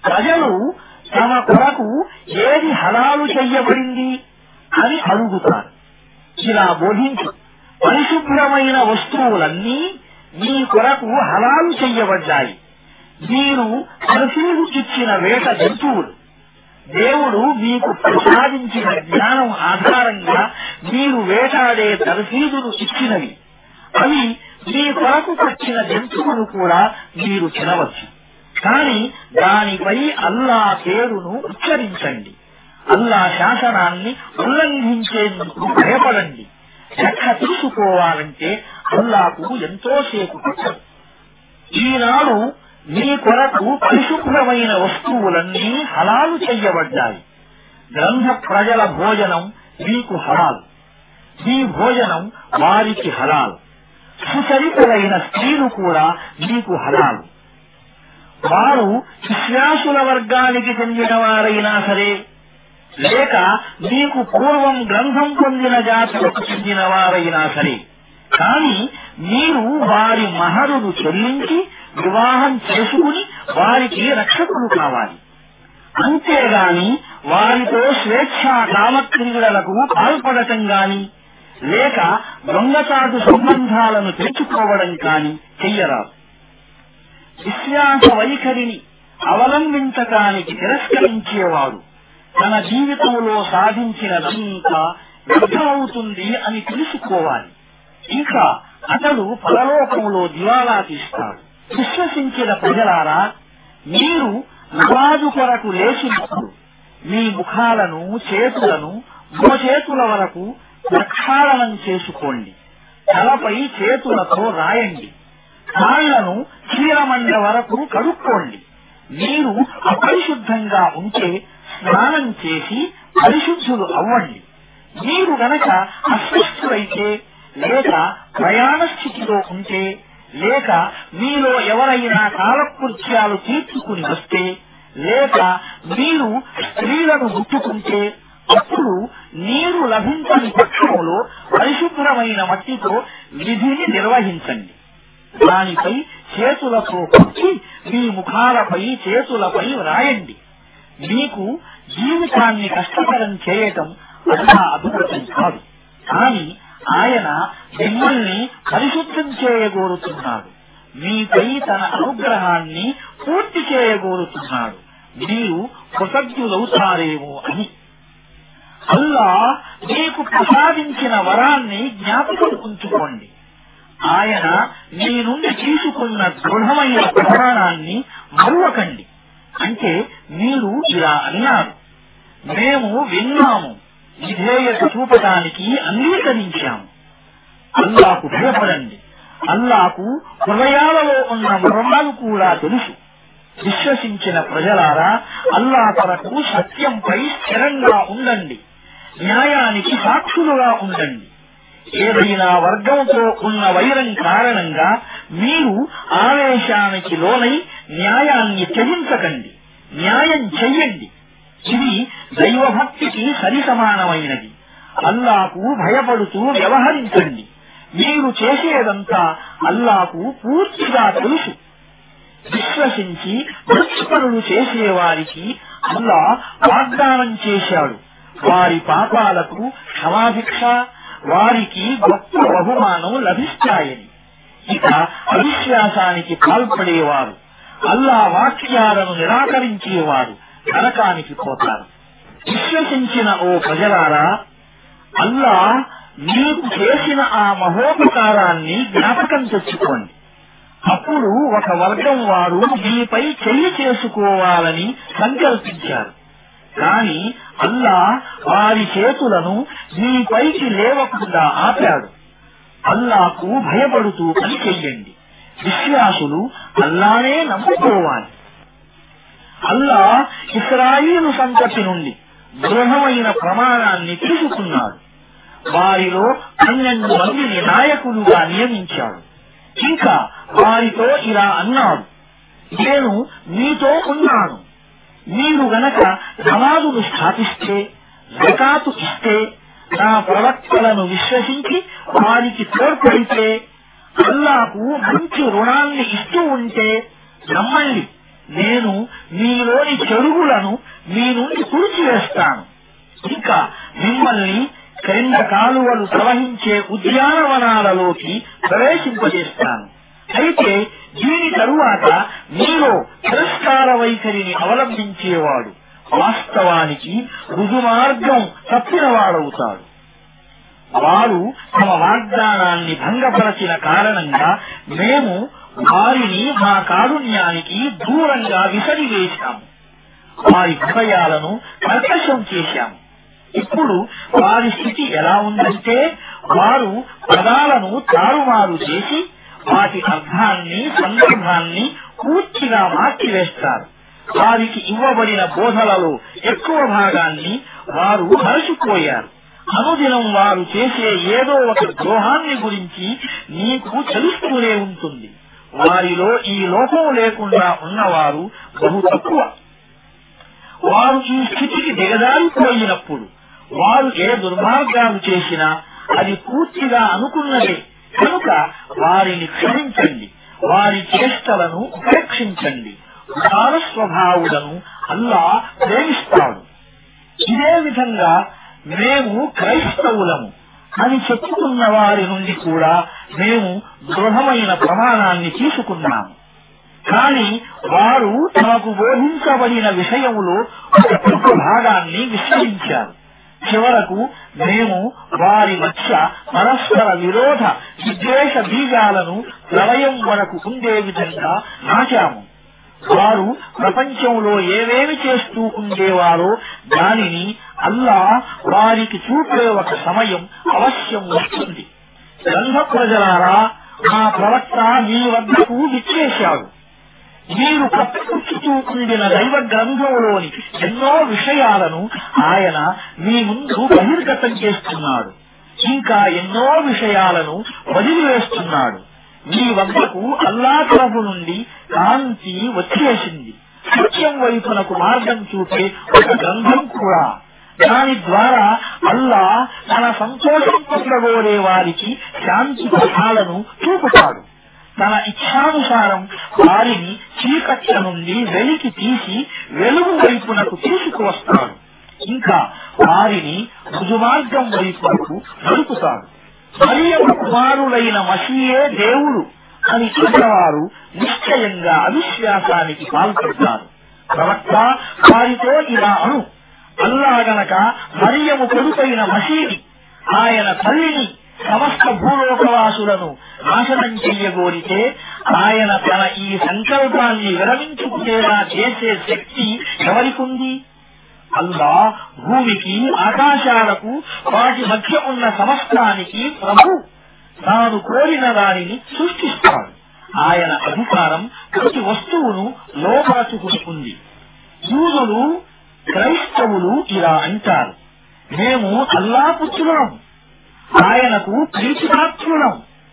ప్రజలు తమ కొరకు ఏది హలాలు చెయ్యబడింది అని అడుగుతారు ఇలా బోధించు పరిశుభ్రమైన వస్తువులన్నీ మీ కొరకు హలాలు చెయ్యబడ్డాయి మీరు పరిశీలు ఇచ్చిన వేట జంతువులు దేవుడు మీకు ప్రసాదించిన జ్ఞానం ఆధారంగా మీరు వేటాడే తరఫీదులు ఇచ్చినవి అవి మీ కొరకు వచ్చిన జంతువును కూడా మీరు తినవచ్చు కానీ దానిపై అల్లా పేరును ఉచ్చరించండి అల్లా శాసనాన్ని ఉల్లంఘించేందుకు భయపడండి లెక్క తీసుకోవాలంటే అల్లాకు ఎంతోసేపు పట్టదు ఈనాడు మీ కొరకు పరిశుభ్రమైన వస్తువులన్నీ హలాలు చెయ్యబడ్డాయి గ్రంథ ప్రజల భోజనం మీకు హలాల్ మీ భోజనం వారికి హలాల్ సుచరితులైన స్త్రీలు కూడా మీకు హలాలు వారు విశ్వాసుల వర్గానికి చెందిన వారైనా సరే లేక మీకు పూర్వం గ్రంథం పొందిన జాతులకు చెందిన వారైనా సరే కాని మీరు వారి మహరును చెల్లించి వివాహం చేసుకుని వారికి రక్షకులు కావాలి అంతేగాని వారితో స్వేచ్ఛా కామక్రీడలకు పాల్పడటం గాని లేక దొంగచాటు సంబంధాలను తెచ్చుకోవడం కాని చెయ్యరాదు విశ్వాస వైఖరిని అవలంబించటానికి తిరస్కరించేవాడు తన జీవితంలో సాధించినదంతా వ్యర్థమవుతుంది అని తెలుసుకోవాలి ఇంకా అతడు పరలోకంలో దివాలా తీస్తాడు విశ్వసించిన ప్రజలారా మీరు నమాజు కొరకు లేచినప్పుడు మీ ముఖాలను చేతులను మోచేతుల వరకు ప్రక్షాళనం చేసుకోండి తలపై చేతులతో రాయండి కాళ్లను చీరమండ వరకు కడుక్కోండి మీరు అపరిశుద్ధంగా ఉంటే స్నానం చేసి పరిశుద్ధులు అవ్వండి మీరు గనక అస్వస్థులైతే లేక ప్రయాణ స్థితిలో ఉంటే లేక మీలో ఎవరైనా కాలకృత్యాలు తీర్చుకుని వస్తే లేక మీరు స్త్రీలను ముట్టుకుంటే అప్పుడు నీరు లభించని పక్షంలో పరిశుభ్రమైన మట్టితో విధిని నిర్వహించండి దానిపై చేతులతో కొట్టి మీ ముఖాలపై చేతులపై రాయండి మీకు జీవితాన్ని కష్టతరం చేయటం అల్లా అభివృద్ధం కాదు కానీ ఆయన మిమ్మల్ని పరిశుద్ధం చేయగోరుతున్నాడు మీపై తన అనుగ్రహాన్ని పూర్తి చేయగోరుతున్నాడు మీరు కృతజ్ఞులవుతారేమో అని అల్లా మీకు ప్రసాదించిన వరాన్ని జ్ఞాపకం ఉంచుకోండి ఆయన మీ నుండి తీసుకున్న దృఢమైన ప్రమాణాన్ని మరువకండి అంటే మీరు ఇలా అన్నారు మేము విన్నాము విధేయత చూపడానికి అంగీకరించాము అల్లాకు భయపడండి అల్లాకు హృదయాలలో ఉన్న మర్మాలు కూడా తెలుసు విశ్వసించిన ప్రజలారా అల్లా కొరకు సత్యంపై స్థిరంగా ఉండండి న్యాయానికి సాక్షులుగా ఉండండి ఏదైనా వర్గంతో ఉన్న వైరం కారణంగా మీరు ఆవేశానికి లోనై న్యాయాన్ని త్యజించకండి న్యాయం చెయ్యండి ఇది దైవభక్తికి సరి సమానమైనది అల్లాకు భయపడుతూ వ్యవహరించండి మీరు చేసేదంతా అల్లాకు పూర్తిగా తెలుసు విశ్వసించి దుష్పరులు చేసేవారికి అల్లా వాగ్దానం చేశాడు వారి పాపాలకు క్షమాభిక్ష వారికి గొప్ప బహుమానం లభిస్తాయని ఇక అవిశ్వాసానికి పాల్పడేవారు అల్లా వాక్యాలను నిరాకరించేవారు నరకానికి పోతారు విశ్వసించిన ఓ ప్రజలారా అల్లా మీకు చేసిన ఆ మహోపకారాన్ని జ్ఞాపకం తెచ్చుకోండి అప్పుడు ఒక వర్గం వారు మీపై చెయ్యి చేసుకోవాలని సంకల్పించారు కాని అల్లా వారి చేతులను మీపైకి లేవకుండా ఆపాడు అల్లాకు భయపడుతూ పని చెయ్యండి విశ్వాసులు అల్లానే నమ్ముకోవాలి అల్లా ఇస్రాయిలు సంతతి నుండి దృఢమైన ప్రమాణాన్ని తీసుకున్నాడు వారిలో పన్నెండు మందిని నాయకులుగా నియమించాడు ఇంకా వారితో ఇలా అన్నాడు నేను మీతో ఉన్నాను మీరు గనక నమాజును స్థాపిస్తే జకాతు ఇస్తే నా ప్రవక్తలను విశ్వసించి వారికి తోడ్పడితే అల్లాకు మంచి రుణాన్ని ఇస్తూ ఉంటే నమ్మండి నేను మీలోని చెడుగులను మీ నుండి తుడిచివేస్తాను ఇంకా మిమ్మల్ని క్రింద కాలువలు ప్రవహించే ఉద్యానవనాలలోకి ప్రవేశింపజేస్తాను అయితే దీని తరువాత మీలో తిరస్కార వైఖరిని అవలంబించేవాడు వాస్తవానికి రుజుమార్గం తప్పినవాడవుతాడు వారు తమ వాగ్దానాన్ని భంగపరచిన కారణంగా మేము వారిని మా కారుణ్యానికి దూరంగా విసరివేశాము వారి హృదయాలను కర్కశం చేశాము ఇప్పుడు వారి స్థితి ఎలా ఉందంటే వారు పదాలను తారుమారు చేసి వాటి అర్థాన్ని సందర్భాన్ని పూర్తిగా మార్చివేస్తారు వారికి ఇవ్వబడిన బోధలలో ఎక్కువ భాగాన్ని వారు మరచిపోయారు అనుదినం వారు చేసే ఏదో ఒక ద్రోహాన్ని గురించి నీకు తెలుస్తూనే ఉంటుంది వారిలో ఈ లోపం లేకుండా ఉన్నవారు బహు తక్కువ వారు ఈ స్థితికి దిగజారిపోయినప్పుడు వారు ఏ దుర్మార్గాలు చేసినా అది పూర్తిగా అనుకున్నదే కనుక వారిని క్షమించండి వారి చేష్టలను ఉపేక్షించండి ఉదార స్వభావులను అల్లా ప్రేమిస్తాడు ఇదే విధంగా మేము క్రైస్తవులము అని చెప్పుకున్న వారి నుండి కూడా మేము దృఢమైన ప్రమాణాన్ని తీసుకున్నాము కాని వారు తమకు బోధించబడిన విషయములో ఒక పెద్ద భాగాన్ని విస్మరించారు చివరకు మేము వారి మధ్య పరస్పర విరోధ విద్వేష బీజాలను ప్రళయం వరకు ఉండే విధంగా నాటాము వారు ప్రపంచంలో ఏమేమి చేస్తూ ఉండేవారో దానిని అల్లా వారికి చూపే ఒక సమయం అవశ్యం వస్తుంది గ్రంథ ప్రజలారా మా ప్రవక్త మీ వద్దకు విచ్చేశాడు మీరు కప్పిపుచ్చుతూ ఉండిన దైవ గ్రంథంలోని ఎన్నో విషయాలను ఆయన మీ ముందు బహిర్గతం చేస్తున్నాడు ఇంకా ఎన్నో విషయాలను వదిలివేస్తున్నాడు మీ వద్దకు అల్లా తరఫు నుండి కాంతి వచ్చేసింది సత్యం వైపునకు మార్గం చూపే ఒక గ్రంథం కూడా దాని ద్వారా అల్లా తన సంతోషం పొందగోరే వారికి శాంతి పథాలను చూపుతాడు తన ఇచ్ఛానుసారం వారిని చీకట్ల నుండి వెలికి తీసి వెలుగు వైపునకు తీసుకువస్తాడు ఇంకా వారిని రుజుమార్గం వైపునకు నడుపుతాడు మరియమ్మ కుమారులైన మసీయే దేవుడు అని అన్నవారు నిశ్చయంగా అవిశ్వాసానికి పాల్పడతారు ప్రవక్త వారితో ఇలా అను అల్లా గనక మరియము కొడుకైన మసీది ఆయన తల్లిని సమస్త భూలోకవాసులను నాశనం చెయ్యగోరితే ఆయన తన ఈ సంకల్పాన్ని విరమించుకునేలా చేసే శక్తి ఎవరికుంది అల్లా భూమికి ఆకాశాలకు వాటి మధ్య ఉన్న సమస్తానికి ప్రభు తాను కోరిన దానిని సృష్టిస్తాడు ఆయన అధికారం ప్రతి వస్తువును లోపరచుకుని ఉంది యూదులు క్రైస్తవులు ఇలా అంటారు మేము అల్లా పుత్రులం ఆయనకు ప్రీతిపాత్రులం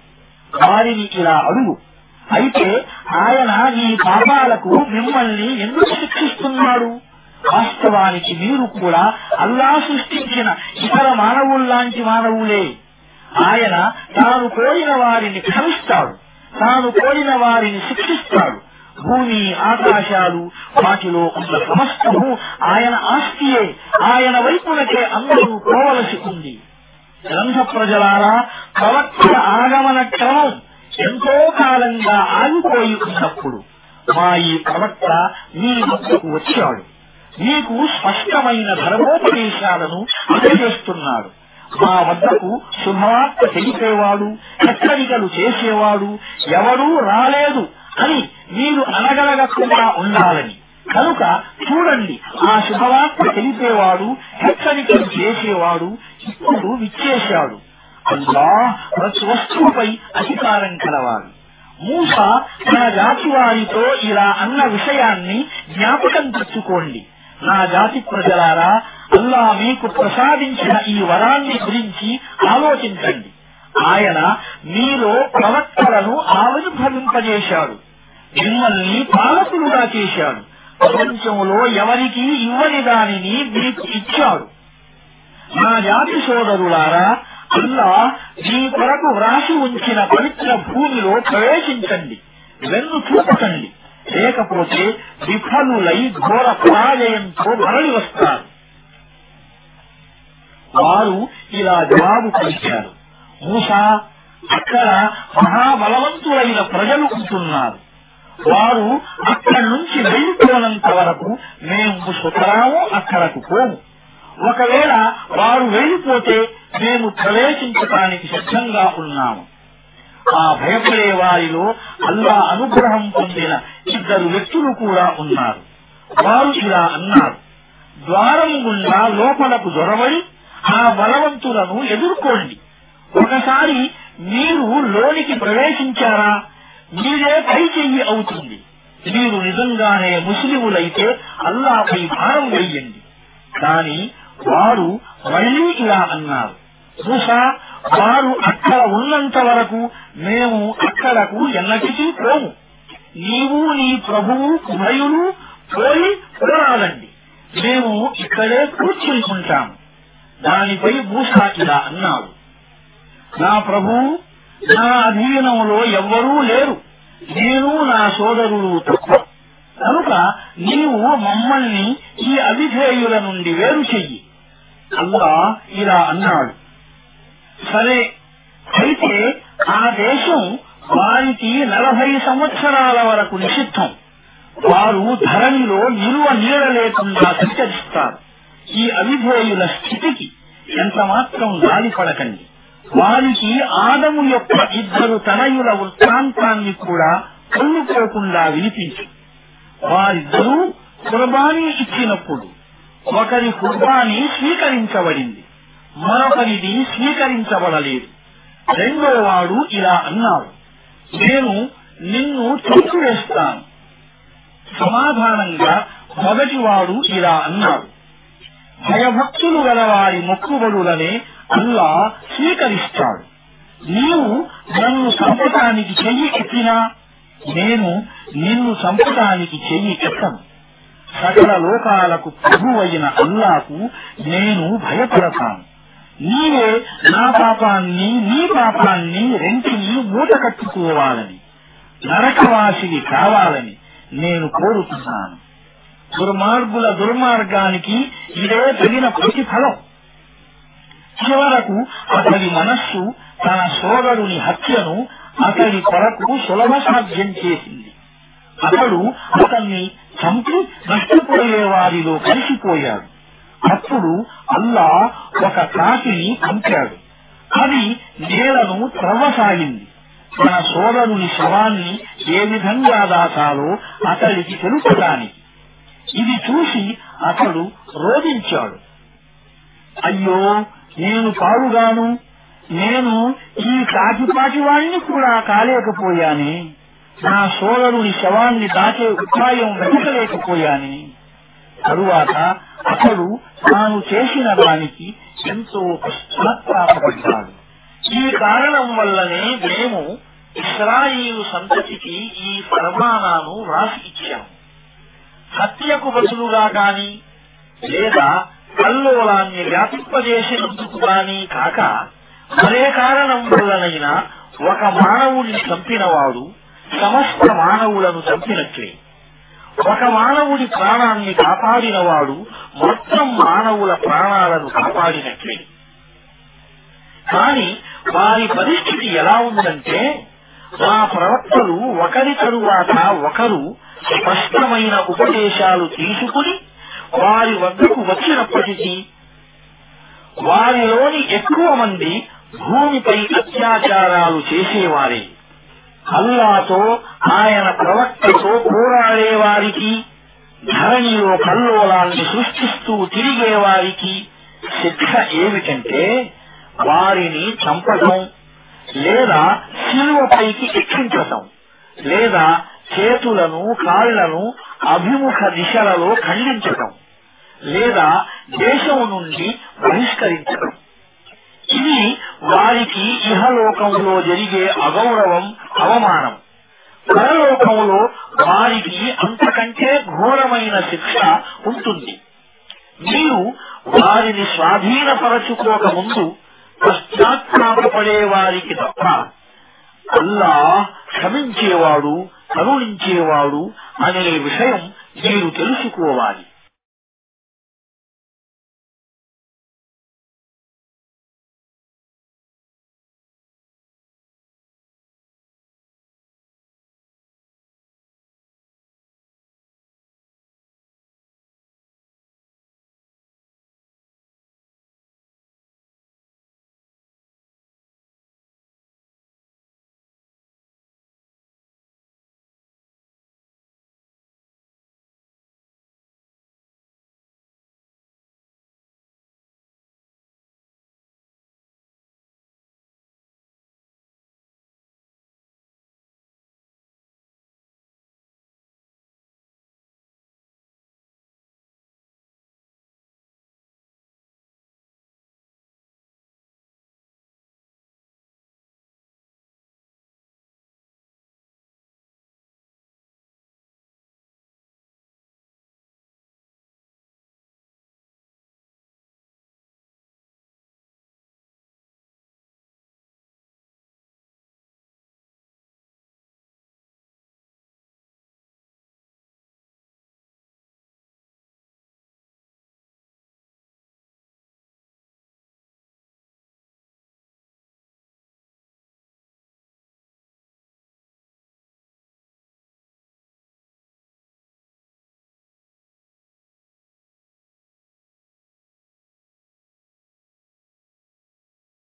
వారిని ఇలా అడుగు అయితే ఆయన నీ పాపాలకు మిమ్మల్ని ఎందుకు శిక్షిస్తున్నాడు వాస్తవానికి మీరు కూడా అల్లా సృష్టించిన ఇతర మానవుల్లాంటి మానవులే ఆయన తాను కోరిన వారిని క్షమిస్తాడు తాను కోరిన వారిని శిక్షిస్తాడు భూమి ఆకాశాలు వాటిలో ఉన్న సమస్తము ఆయన ఆస్తియే ఆయన వైపునకే అందరూ పోవలసి ఉంది గ్రంథ ప్రజలారా ప్రవక్తల ఆగమన క్రమం ఎంతో కాలంగా ఆగిపోయి ఉన్నప్పుడు మా ఈ ప్రవక్త మీ వద్దకు వచ్చాడు మీకు స్పష్టమైన ధర్మోపదేశాలను అందజేస్తున్నాడు మా వద్దకు శుభవార్త తెలిపేవాడు హెచ్చరికలు చేసేవాడు ఎవరూ రాలేదు అని మీరు అనగలగకుండా ఉండాలని కనుక చూడండి ఆ శుభవార్త తెలిపేవాడు హెచ్చరికలు చేసేవాడు ఇప్పుడు విచ్చేశాడు అల్లా ప్రతి వస్తువుపై అధికారం కలవాడు మూస తన జాతి వారితో ఇలా అన్న విషయాన్ని జ్ఞాపకం తెచ్చుకోండి నా జాతి ప్రజలారా అల్లా మీకు ప్రసాదించిన ఈ వరాన్ని గురించి ఆలోచించండి ఆయన మీలో ప్రవక్తలను ఆవిర్భవింపజేశాడు మిమ్మల్ని పాలకులుగా చేశాడు ప్రపంచంలో ఎవరికి ఇవ్వని దానిని మీకు ఇచ్చాడు నా జాతి సోదరులారా అల్లా మీ కొరకు వ్రాసి ఉంచిన పవిత్ర భూమిలో ప్రవేశించండి వెన్ను చూపకండి లేకపోతే విఫలులై ఘోర పరాజయంతో మరలి వస్తారు వారు ఇలా జవాబు పలికారు మూసా అక్కడ మహాబలవంతులైన ప్రజలు ఉంటున్నారు వారు అక్కడి నుంచి వెళ్ళిపోనంత వరకు మేము సుతరాము అక్కడకు పోము ఒకవేళ వారు వెళ్ళిపోతే మేము ప్రవేశించటానికి సిద్ధంగా ఉన్నాము ఆ భయపడే వారిలో అల్లా అనుగ్రహం పొందిన ఇద్దరు వ్యక్తులు కూడా ఉన్నారు వారు ఇలా అన్నారు ద్వారం గుండా లోపలకు జొరబడి ఆ బలవంతులను ఎదుర్కోండి ఒకసారి మీరు లోనికి ప్రవేశించారా మీరే పై చెయ్యి అవుతుంది మీరు నిజంగానే ముస్లిములైతే అల్లాపై భారం వెయ్యండి కాని వారు మళ్లీ ఇలా అన్నారు మూసా వారు అక్కడ ఉన్నంత వరకు మేము అక్కడకు ఎన్నటికీ పోము నీవు నీ ప్రభువు ఉభయులు పోయి పోరాడండి మేము ఇక్కడే కూర్చుని ఉంటాము దానిపై మూసా ఇలా అన్నాడు నా ప్రభు నా అధీనంలో ఎవ్వరూ లేరు నేను నా సోదరులు తప్ప కనుక నీవు మమ్మల్ని ఈ అవిధేయుల నుండి వేరు చెయ్యి అల్లా ఇలా అన్నాడు సరే అయితే ఆ దేశం వారికి నలభై సంవత్సరాల వరకు నిషిద్ధం వారు ధరణిలో నిలువ నీడ లేకుండా సంచరిస్తారు ఈ అవిధేయుల స్థితికి ఎంత మాత్రం గాలిపడకండి వారికి ఆదము యొక్క ఇద్దరు తనయుల వృత్తాంతాన్ని కూడా కొల్లుకోకుండా వినిపించు వారిద్దరూ కుర్బానీ ఇచ్చినప్పుడు ఒకరి కుర్బానీ స్వీకరించబడింది మరొకరిది స్వీకరించబడలేదు రెండో వాడు ఇలా అన్నాడు నేను నిన్ను చంపివేస్తాను సమాధానంగా మొదటివాడు ఇలా అన్నాడు భయభక్తులు గల వారి మొక్కుబడులనే అల్లా స్వీకరిస్తాడు నీవు నన్ను చంపటానికి చెయ్యి ఎత్తినా నేను నిన్ను చంపటానికి చెయ్యి ఎత్తను సకల లోకాలకు ప్రభువైన అల్లాకు నేను భయపడతాను నీవే నా పాపాన్ని నీ పాపాన్ని రెంటిని మూట కట్టుకోవాలని నరకవాసిని కావాలని నేను కోరుతున్నాను దుర్మార్గుల దుర్మార్గానికి ఇదే తగిన ప్రతిఫలం చివరకు అతడి మనస్సు తన సోదరుని హత్యను అతడి కొరకు సులభ సాధ్యం చేసింది అతడు అతన్ని చంపి నష్టపోయే వారిలో కలిసిపోయాడు అప్పుడు అల్లా ఒక కాకిని పంపాడు అది నేలను త్రవ్వసాగింది తన సోదరుని శవాన్ని ఏ విధంగా దాచాలో అతడికి తెలుపడానికి ఇది చూసి అతడు రోధించాడు అయ్యో నేను పాడుగాను నేను ఈ కాకిపాటి వాణ్ణి కూడా కాలేకపోయానే నా సోదరుని శవాన్ని దాచే ఉపాయం వెతకలేకపోయానే తరువాత అతడు తాను చేసిన దానికి ఎంతో పశ్చాత్తాపడ్డాడు ఈ కారణం వల్లనే మేము ఇస్రాయిలు సంతతికి ఈ ఫర్మానాను రాసి ఇచ్చాము హత్యకు బదులుగా కాని లేదా కల్లోలాన్ని వ్యాపింపజేసినందుకు గాని కాక మరే కారణం వల్లనైనా ఒక మానవుడిని చంపినవాడు సమస్త మానవులను చంపినట్లే ఒక మానవుడి ప్రాణాన్ని కాపాడినవాడు మొత్తం మానవుల ప్రాణాలను కాపాడినట్లే కాని వారి పరిస్థితి ఎలా ఉందంటే మా ప్రవక్తలు ఒకరి తరువాత ఒకరు స్పష్టమైన ఉపదేశాలు తీసుకుని వారి వద్దకు వచ్చినప్పటికీ వారిలోని ఎక్కువ మంది భూమిపై అత్యాచారాలు చేసేవారే అల్లాతో ఆయన ప్రవక్తతో పోరాడే వారికి ధరణిలో కల్లోలాన్ని సృష్టిస్తూ తిరిగే వారికి శిక్ష ఏమిటంటే వారిని చంపడం లేదా శిలువపైకి ఎక్కించటం లేదా చేతులను కాళ్లను అభిముఖ దిశలలో ఖండించటం లేదా దేశం నుండి బహిష్కరించడం ఇది వారికి ఇహలోకంలో జరిగే అగౌరవం అవమానం పరలోకంలో వారికి అంతకంటే ఘోరమైన శిక్ష ఉంటుంది మీరు వారిని స్వాధీనపరచుకోక ముందు పశ్చాత్తాపడే వారికి తప్ప అల్లా క్షమించేవాడు కరుణించేవాడు అనే విషయం మీరు తెలుసుకోవాలి